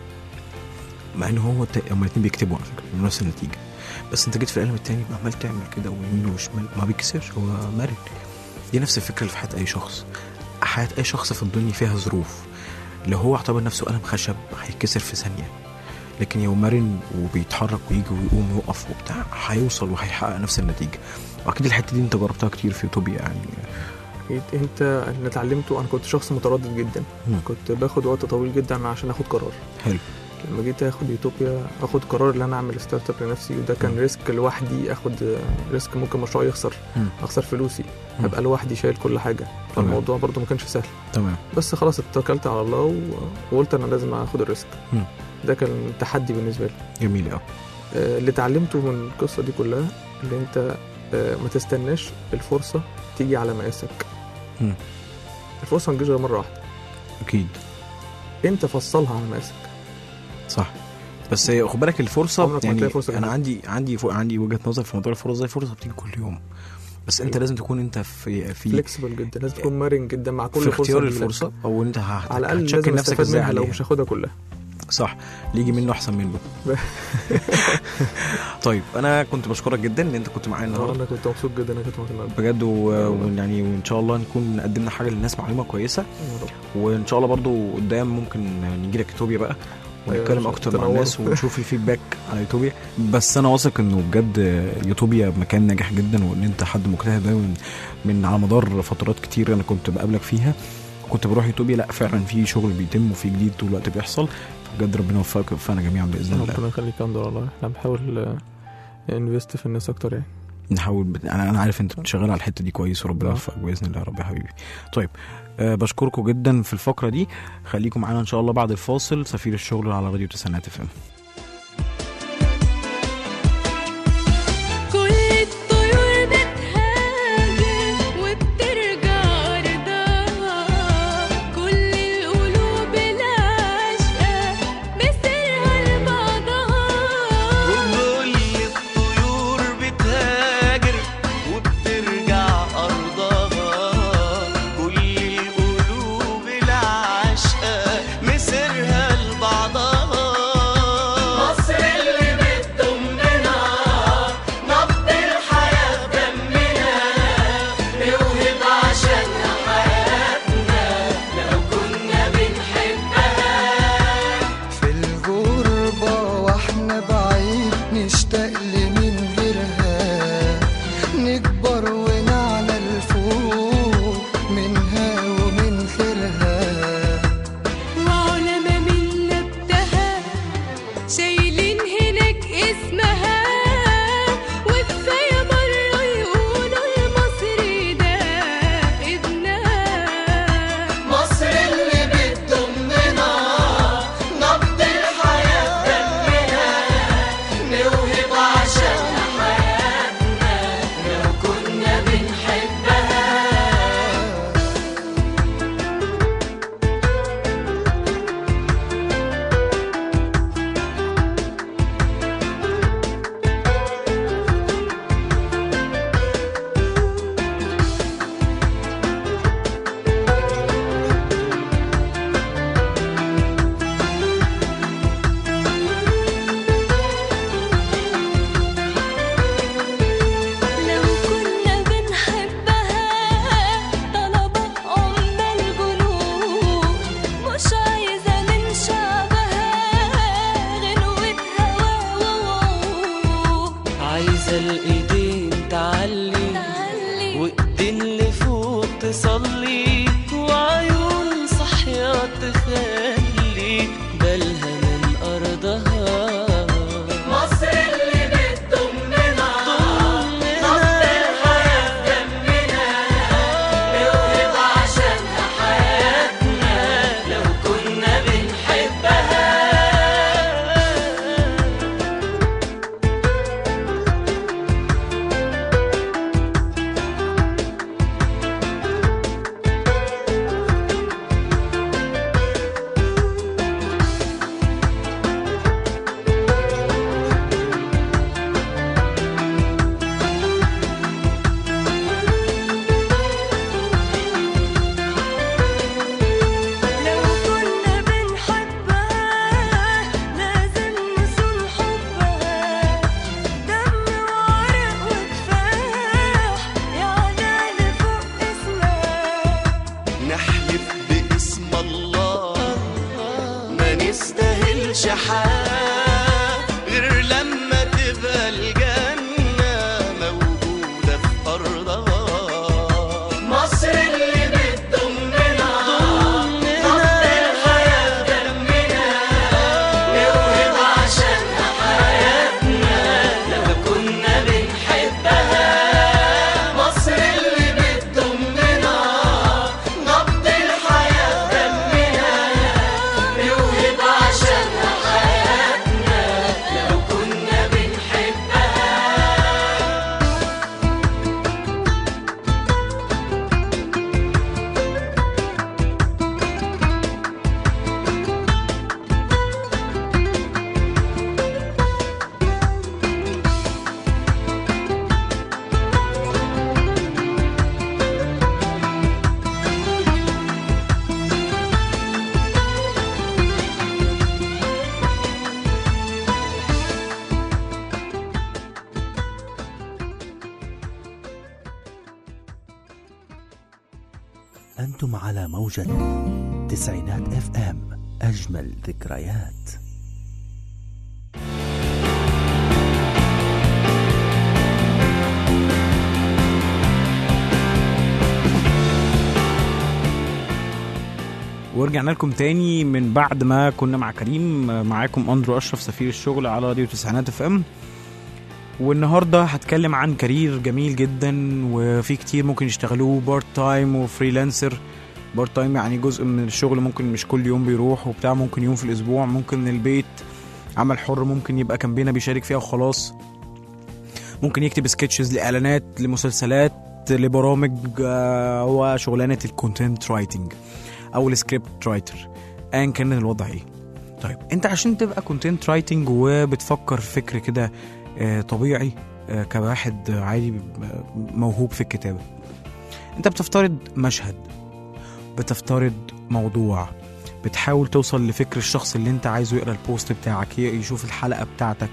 مع ان هو التا- هما الاتنين بيكتبوا على فكره بنفس النتيجه بس انت جيت في القلم التاني عمال تعمل كده ويمين وشمال ما بيتكسرش هو مرن دي نفس الفكره اللي في حياه اي شخص حياه اي شخص في الدنيا فيها ظروف لو هو اعتبر نفسه قلم خشب هيتكسر في ثانيه لكن لو مرن وبيتحرك ويجي ويقوم ويقف وبتاع هيوصل وهيحقق نفس النتيجه واكيد الحته دي انت جربتها كتير في يوتوبيا يعني أكيد. انت اللي اتعلمته انا كنت شخص متردد جدا مم. كنت باخد وقت طويل جدا عشان اخد قرار حلو لما جيت اخد يوتوبيا اخد قرار ان انا اعمل ستارت اب لنفسي وده كان مم. ريسك لوحدي اخد ريسك ممكن مشروع يخسر مم. اخسر فلوسي مم. هبقى لوحدي شايل كل حاجه فالموضوع برضو ما كانش سهل تمام بس خلاص اتكلت على الله و- وقلت انا لازم اخد الريسك مم. ده كان تحدي بالنسبه لي جميل قوي آه، اللي اتعلمته من القصه دي كلها اللي انت آه، ما تستناش الفرصه تيجي على مقاسك مم. الفرصه ما تجيش غير مره واحده اكيد انت فصلها على مقاسك صح بس هي خد بالك عمرك الفرصه ما يعني هتلاقي فرصة انا جديدة. عندي عندي فوق عندي وجهه نظر في موضوع الفرص زي الفرصه بتيجي كل يوم بس انت أيوة. لازم تكون انت في في فليكسبل جدا لازم تكون مرن جدا مع كل في فرصه اختيار تجيلك. الفرصه او انت هت- على الاقل هتشكل لازم نفسك استفاد ازاي منها لو عليها مش هاخدها كلها صح اللي يجي منه احسن منه طيب انا كنت بشكرك جدا ان انت كنت معايا النهارده انا كنت مبسوط جدا انك كنت معاك النهارده بجد و- ويعني وان شاء الله نكون قدمنا حاجه للناس معلومه كويسه يا رب. وان شاء الله برضو قدام ممكن نيجي لك يوتوبيا بقى ونتكلم أيوة، اكتر مع تنوروا. الناس ونشوف الفيدباك على يوتوبيا بس انا واثق انه بجد يوتوبيا مكان ناجح جدا وان انت حد مجتهد دايما من على مدار فترات كتير انا كنت بقابلك فيها كنت بروح يوتوبيا لا فعلا في شغل بيتم وفي جديد طول الوقت بيحصل بجد ربنا يوفقك ويوفقنا جميعا باذن الله ربنا يخليك الحمد لله احنا بنحاول انفست في الناس اكتر يعني نحاول بت... انا انا عارف انت بتشتغل على الحته دي كويس وربنا آه. يوفقك باذن الله يا رب يا حبيبي طيب أه بشكركم جدا في الفقره دي خليكم معانا ان شاء الله بعد الفاصل سفير الشغل على راديو تسعينات اف ام كل الطيور بتهاجر وبترجع أرضها كل القلوب العاشقة مسيرها لبعضها وكل الطيور بتهاجر وبترجع أرضها كل القلوب العاشقة مسيرها لبعضها أنتم على موجة تسعينات اف ام أجمل ذكريات ورجعنا لكم تاني من بعد ما كنا مع كريم معاكم اندرو اشرف سفير الشغل على راديو تسعينات اف ام والنهارده هتكلم عن كارير جميل جدا وفي كتير ممكن يشتغلوه بارت تايم وفريلانسر بارت تايم يعني جزء من الشغل ممكن مش كل يوم بيروح وبتاع ممكن يوم في الاسبوع ممكن من البيت عمل حر ممكن يبقى كامبينه بيشارك فيها وخلاص ممكن يكتب سكتشز لاعلانات لمسلسلات لبرامج آه، هو شغلانه الكونتنت رايتنج او السكريبت رايتر ايا كان الوضع ايه طيب انت عشان تبقى كونتنت رايتنج وبتفكر في فكر كده آه، طبيعي آه، كواحد عادي آه، موهوب في الكتابه انت بتفترض مشهد بتفترض موضوع بتحاول توصل لفكر الشخص اللي انت عايزه يقرا البوست بتاعك ي- يشوف الحلقه بتاعتك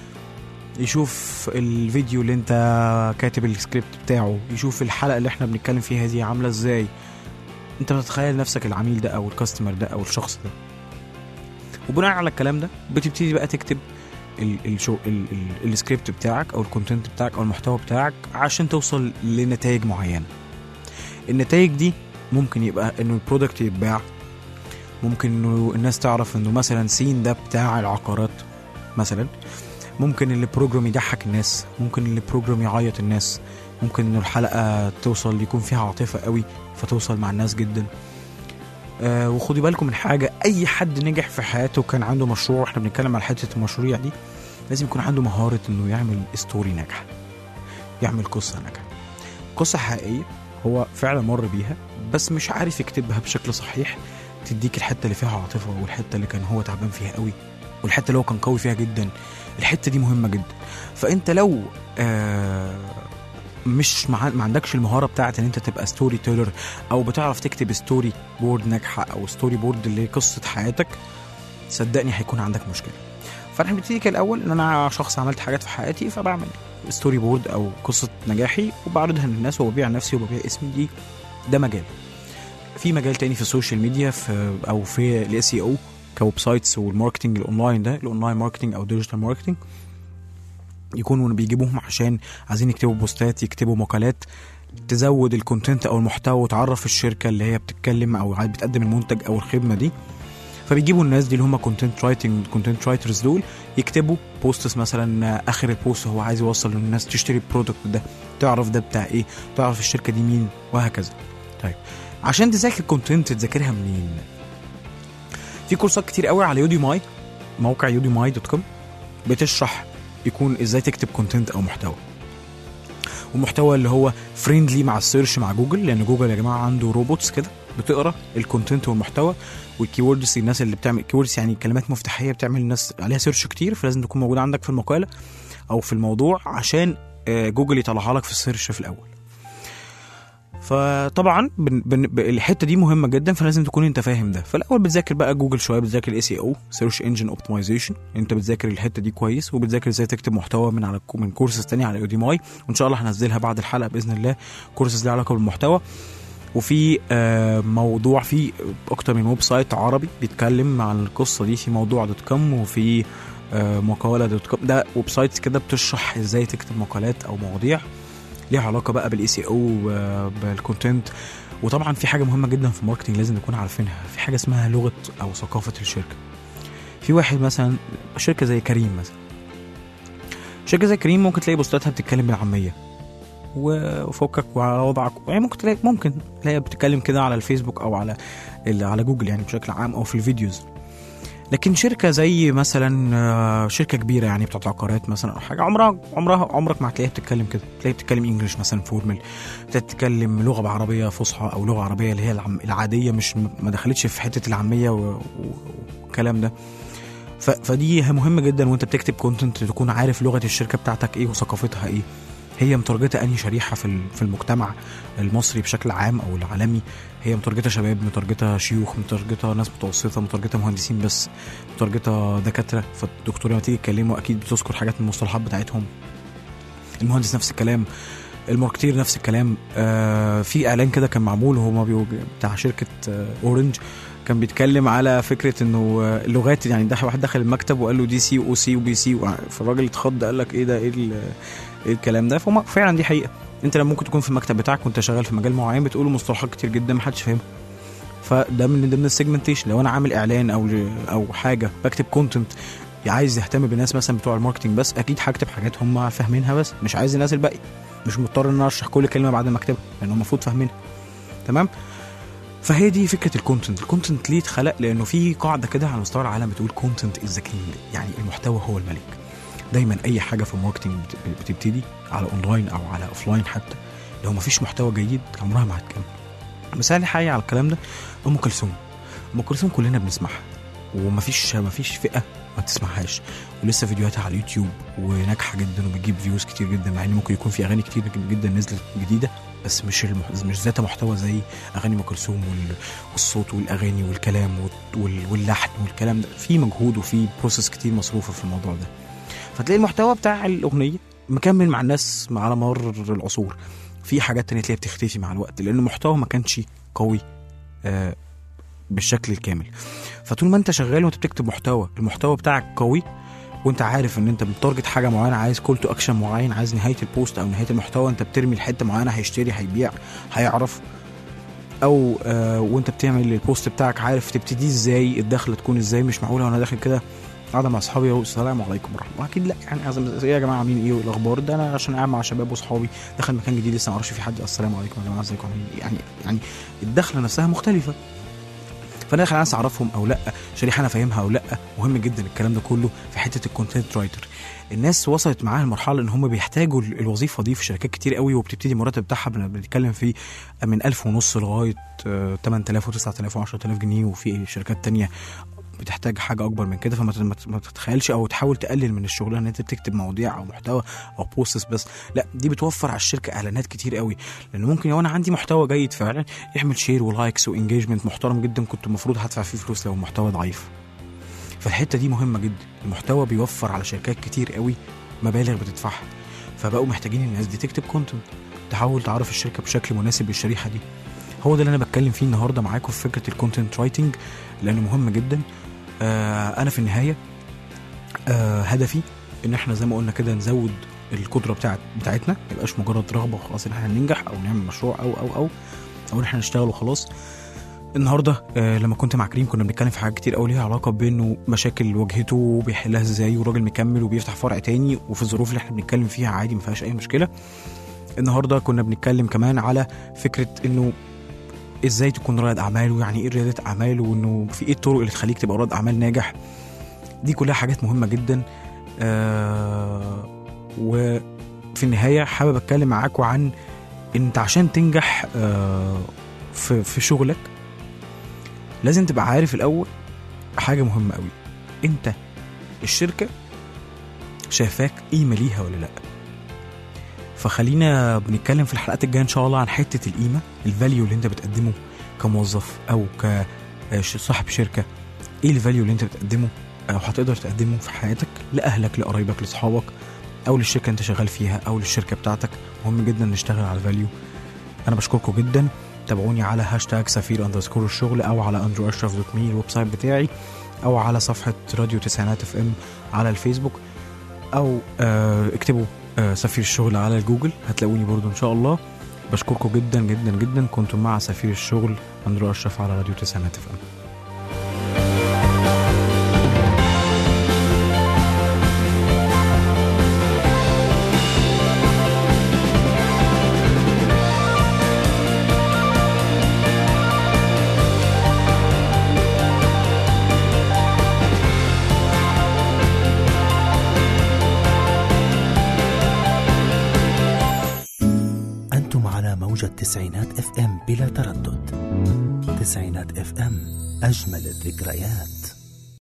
يشوف الفيديو اللي انت كاتب السكريبت بتاعه يشوف الحلقه اللي احنا بنتكلم فيها دي عامله ازاي انت بتتخيل نفسك العميل ده او الكاستمر ده او الشخص ده وبناء على الكلام ده بتبتدي بقى تكتب ال- الشو ال- ال- السكريبت بتاعك او الكونتنت بتاعك او المحتوى بتاعك عشان توصل لنتائج معينه النتائج دي ممكن يبقى انه البرودكت يتباع ممكن انه الناس تعرف انه مثلا سين ده بتاع العقارات مثلا ممكن اللي بروجرام يضحك الناس ممكن اللي بروجرام يعيط الناس ممكن انه الحلقه توصل يكون فيها عاطفه قوي فتوصل مع الناس جدا آه وخدي بالكم من حاجه اي حد نجح في حياته كان عنده مشروع احنا بنتكلم على حته المشاريع دي لازم يكون عنده مهاره انه يعمل ستوري ناجحه يعمل قصه ناجحه قصه حقيقيه هو فعلا مر بيها بس مش عارف يكتبها بشكل صحيح تديك الحته اللي فيها عاطفه والحته اللي كان هو تعبان فيها قوي والحته اللي هو كان قوي فيها جدا الحته دي مهمه جدا فانت لو آه مش مع... ما عندكش المهاره بتاعت ان انت تبقى ستوري تيلر او بتعرف تكتب ستوري بورد ناجحه او ستوري بورد اللي هي قصه حياتك صدقني هيكون عندك مشكله فانا ببتدي كده الاول ان انا شخص عملت حاجات في حياتي فبعمل ستوري بورد او قصه نجاحي وبعرضها للناس وببيع نفسي وببيع اسمي دي ده مجال في مجال تاني في السوشيال ميديا في او في الاس اي او كويب سايتس والماركتنج الاونلاين ده الاونلاين ماركتنج او ديجيتال ماركتنج يكونوا بيجيبوهم عشان عايزين يكتبوا بوستات يكتبوا مقالات تزود الكونتنت او المحتوى وتعرف الشركه اللي هي بتتكلم او بتقدم المنتج او الخدمه دي فبيجيبوا الناس دي اللي هم كونتنت رايتنج كونتنت رايترز دول يكتبوا بوستس مثلا اخر البوست هو عايز يوصل للناس تشتري البرودكت ده تعرف ده بتاع ايه تعرف الشركه دي مين وهكذا طيب عشان تذاكر كونتنت تذاكرها منين في كورسات كتير قوي على يودي ماي موقع يودي ماي دوت كوم بتشرح يكون ازاي تكتب كونتنت او محتوى ومحتوى اللي هو فريندلي مع السيرش مع جوجل لان جوجل يا جماعه عنده روبوتس كده بتقرا الكونتنت والمحتوى والكيوردز الناس اللي بتعمل كيوردز يعني كلمات مفتاحيه بتعمل الناس عليها سيرش كتير فلازم تكون موجوده عندك في المقاله او في الموضوع عشان آه، جوجل يطلعها لك في السيرش في الاول فطبعا بن بن ب- الحته دي مهمه جدا فلازم تكون انت فاهم ده فالاول بتذاكر بقى جوجل شويه بتذاكر الاي سي او سيرش انجن اوبتمايزيشن انت بتذاكر الحته دي كويس وبتذاكر ازاي تكتب محتوى من على من كورسز تانية على يوديماي وان شاء الله هنزلها بعد الحلقه باذن الله كورسز ليها علاقه بالمحتوى وفي آه، موضوع في اكتر من ويب سايت عربي بيتكلم عن القصه دي في موضوع دوت كوم وفي آه، مقاله دوت كوم ده ويب سايتس كده بتشرح ازاي تكتب مقالات او مواضيع ليها علاقه بقى بالاي سي او بالكونتنت وطبعا في حاجه مهمه جدا في الماركتنج لازم نكون عارفينها في حاجه اسمها لغه او ثقافه الشركه في واحد مثلا شركه زي كريم مثلا شركه زي كريم ممكن تلاقي بوستاتها بتتكلم بالعاميه وفكك وعلى وضعك يعني ممكن تلاقي ممكن تلاقي بتتكلم كده على الفيسبوك او على ال- على جوجل يعني بشكل عام او في الفيديوز لكن شركه زي مثلا آه، شركه كبيره يعني بتاعت عقارات مثلا او حاجه عمرها عمرها عمرك ما هتلاقيها بتتكلم كده تلاقيها بتتكلم انجلش مثلا فورمال بتتكلم لغه عربيه فصحى او لغه عربيه اللي هي العم- العاديه مش ما دخلتش في حته العاميه و- و- والكلام ده ف- فدي مهمه جدا وانت بتكتب كونتنت تكون عارف لغه الشركه بتاعتك ايه وثقافتها ايه هي مترجته انهي شريحه في ال- في المجتمع المصري بشكل عام او العالمي هي مترجته شباب مترجته شيوخ مترجته ناس متوسطه مترجته مهندسين بس مترجته دكاتره فالدكتور لما تيجي تكلمه اكيد بتذكر حاجات من المصطلحات بتاعتهم المهندس نفس الكلام الماركتير نفس الكلام آه في اعلان كده كان معمول هو بيو- بتاع شركه آه اورنج كان بيتكلم على فكره انه آه، اللغات يعني ده واحد دخل المكتب وقال له دي سي واو سي وبي سي فالراجل اتخض قال لك ايه ده ايه ال- ايه الكلام ده فهم فعلا دي حقيقه انت لما ممكن تكون في المكتب بتاعك وانت شغال في مجال معين بتقول مصطلحات كتير جدا محدش فاهمها فده من ضمن السيجمنتيشن لو انا عامل اعلان او او حاجه بكتب كونتنت عايز يهتم بالناس مثلا بتوع الماركتنج بس اكيد هكتب حاجات هم فاهمينها بس مش عايز الناس الباقي مش مضطر ان انا اشرح كل كلمه بعد ما اكتبها لان هم المفروض فاهمينها تمام فهي دي فكره الكونتنت الكونتنت ليه اتخلق لانه في قاعده كده على مستوى العالم بتقول كونتنت از ذا كينج يعني المحتوى هو الملك دايما اي حاجه في الماركتنج بت- بتبتدي على اونلاين او على اوفلاين حتى لو مفيش محتوى جيد عمرها ما هتكمل مثال حي على الكلام ده ام كلثوم ام كلثوم كلنا بنسمعها ومفيش مفيش فئه ما تسمعهاش ولسه فيديوهاتها على اليوتيوب وناجحه جدا وبتجيب فيوز كتير جدا مع ان ممكن يكون في اغاني كتير جدا نزلت جديده بس مش المح... مش ذات محتوى زي اغاني ام كلثوم وال... والصوت والاغاني والكلام وال... وال... واللحن والكلام ده في مجهود وفي بروسس كتير مصروفه في الموضوع ده فتلاقي المحتوى بتاع الاغنيه مكمل مع الناس على مر العصور في حاجات تانية تلاقيها بتختفي مع الوقت لان المحتوى ما كانش قوي آه بالشكل الكامل فطول ما انت شغال وانت بتكتب محتوى المحتوى بتاعك قوي وانت عارف ان انت بتارجت حاجه معينه عايز كول تو اكشن معين عايز نهايه البوست او نهايه المحتوى انت بترمي لحته معينه هيشتري هيبيع هيعرف او آه وانت بتعمل البوست بتاعك عارف تبتدي ازاي الدخله تكون ازاي مش معقوله وانا داخل كده قاعده مع اصحابي اهو السلام عليكم ورحمه الله اكيد لا يعني عايز ايه يا جماعه عاملين ايه والاخبار ده انا عشان قاعد مع شباب واصحابي دخل مكان جديد لسه ما اعرفش في حد السلام عليكم يا جماعه ازيكم عاملين ايه يعني يعني الدخله نفسها مختلفه فانا داخل عايز اعرفهم او لا شريحه انا فاهمها او لا مهم جدا الكلام ده كله في حته الكونتنت رايتر الناس وصلت معاها المرحله ان هم بيحتاجوا ال- الوظيفه دي في شركات كتير قوي وبتبتدي المرتب بتاعها بن- بنتكلم فيه من 1000 ونص لغايه آه، 8000 و9000 و10000 جنيه وفي شركات تانية بتحتاج حاجه اكبر من كده فما ت- ما ت- ما تتخيلش او تحاول تقلل من الشغلانه ان انت بتكتب مواضيع او محتوى او بوستس بس لا دي بتوفر على الشركه اعلانات كتير قوي لان ممكن لو انا عندي محتوى جيد فعلا يعمل شير ولايكس وانجيجمنت محترم جدا كنت المفروض هدفع فيه فلوس لو المحتوى ضعيف فالحته دي مهمه جدا المحتوى بيوفر على شركات كتير قوي مبالغ بتدفعها فبقوا محتاجين الناس دي تكتب كونتنت تحاول تعرف الشركه بشكل مناسب للشريحه دي هو ده اللي انا بتكلم فيه النهارده معاكم في فكره الكونتنت رايتنج لانه مهم جدا آه انا في النهايه آه هدفي ان احنا زي ما قلنا كده نزود القدره بتاعت بتاعتنا ما يبقاش مجرد رغبه وخلاص ان احنا ننجح او نعمل مشروع او او او او ان احنا نشتغل وخلاص النهارده آه لما كنت مع كريم كنا بنتكلم في حاجات كتير قوي ليها علاقه بانه مشاكل واجهته وبيحلها ازاي وراجل مكمل وبيفتح فرع تاني وفي الظروف اللي احنا بنتكلم فيها عادي ما فيهاش اي مشكله النهارده كنا بنتكلم كمان على فكره انه ازاي تكون رائد اعمال ويعني ايه رياده اعمال وانه في ايه الطرق اللي تخليك تبقى رائد اعمال ناجح دي كلها حاجات مهمه جدا آه وفي النهايه حابب اتكلم معاكم عن انت عشان تنجح آه في في شغلك لازم تبقى عارف الاول حاجه مهمه قوي انت الشركه شايفاك قيمه ليها ولا لا فخلينا بنتكلم في الحلقات الجايه ان شاء الله عن حته القيمه الفاليو اللي انت بتقدمه كموظف او كصاحب شركه ايه الفاليو اللي انت بتقدمه او هتقدر تقدمه في حياتك لاهلك لقرايبك لاصحابك او للشركه انت شغال فيها او للشركه بتاعتك مهم جدا نشتغل على الفاليو انا بشكركم جدا تابعوني على هاشتاج سفير اندرسكور الشغل او على اندرو اشرف دوت مي الويب سايت بتاعي او على صفحه راديو تسعينات اف ام على الفيسبوك او آه اكتبوا آه سفير الشغل على الجوجل هتلاقوني برضو ان شاء الله بشكركم جدا جدا جدا كنتم مع سفير الشغل اندرو اشرف على راديو تسعينات اف ام أنتم على موجة تسعينات اف ام بلا تردد تسعينات اف ام أجمل الذكريات